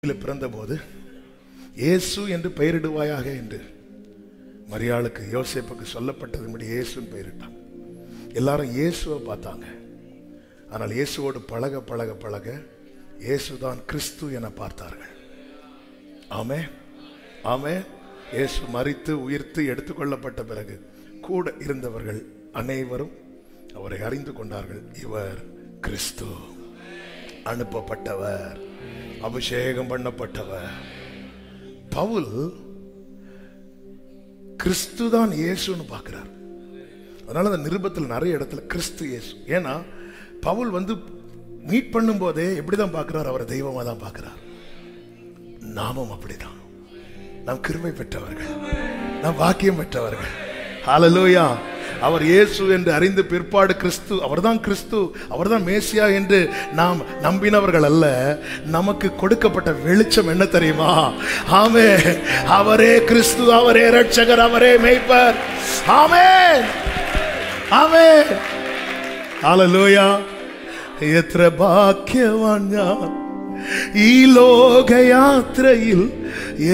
பிறந்தபோது இயேசு என்று பெயரிடுவாயாக என்று மரியாளுக்கு யோசேப்புக்கு சொல்லப்பட்டதுபடி இயேசுன்னு பெயரிட்டான் எல்லாரும் இயேசுவை பார்த்தாங்க ஆனால் இயேசுவோடு பழக பழக பழக இயேசுதான் கிறிஸ்து என பார்த்தார்கள் ஆமே ஆமே இயேசு மரித்து உயிர்த்து எடுத்துக்கொள்ளப்பட்ட பிறகு கூட இருந்தவர்கள் அனைவரும் அவரை அறிந்து கொண்டார்கள் இவர் கிறிஸ்து அனுப்பப்பட்டவர் அபிஷேகம் பண்ணப்பட்டவர் பவுல் கிறிஸ்து தான் இயேசுன்னு பார்க்கிறார் அதனால அந்த நிருபத்தில் நிறைய இடத்துல கிறிஸ்து இயேசு ஏன்னா பவுல் வந்து மீட் பண்ணும்போதே எப்படிதான் பார்க்கிறார் அவரை தெய்வமா தான் பார்க்கிறார் நாமும் அப்படிதான் நாம் கிருமை பெற்றவர்கள் நாம் வாக்கியம் பெற்றவர்கள் ஹalleluya அவர் இயேசு என்று அறிந்து பிற்பாடு கிறிஸ்து அவர்தான் கிறிஸ்து அவர்தான் மேசியா என்று நாம் நம்பினவர்கள் அல்ல நமக்கு கொடுக்கப்பட்ட வெளிச்சம் என்ன தெரியுமா ஆமே அவரே கிறிஸ்து அவரே ரட்சகர் அவரே மேய்ப்பர் ஆமே ആമേ ഹല്ലേലൂയ എത്ര ഭാഗ്യവാൻ ഞാൻ ഈ ലോകയാത്രയിൽ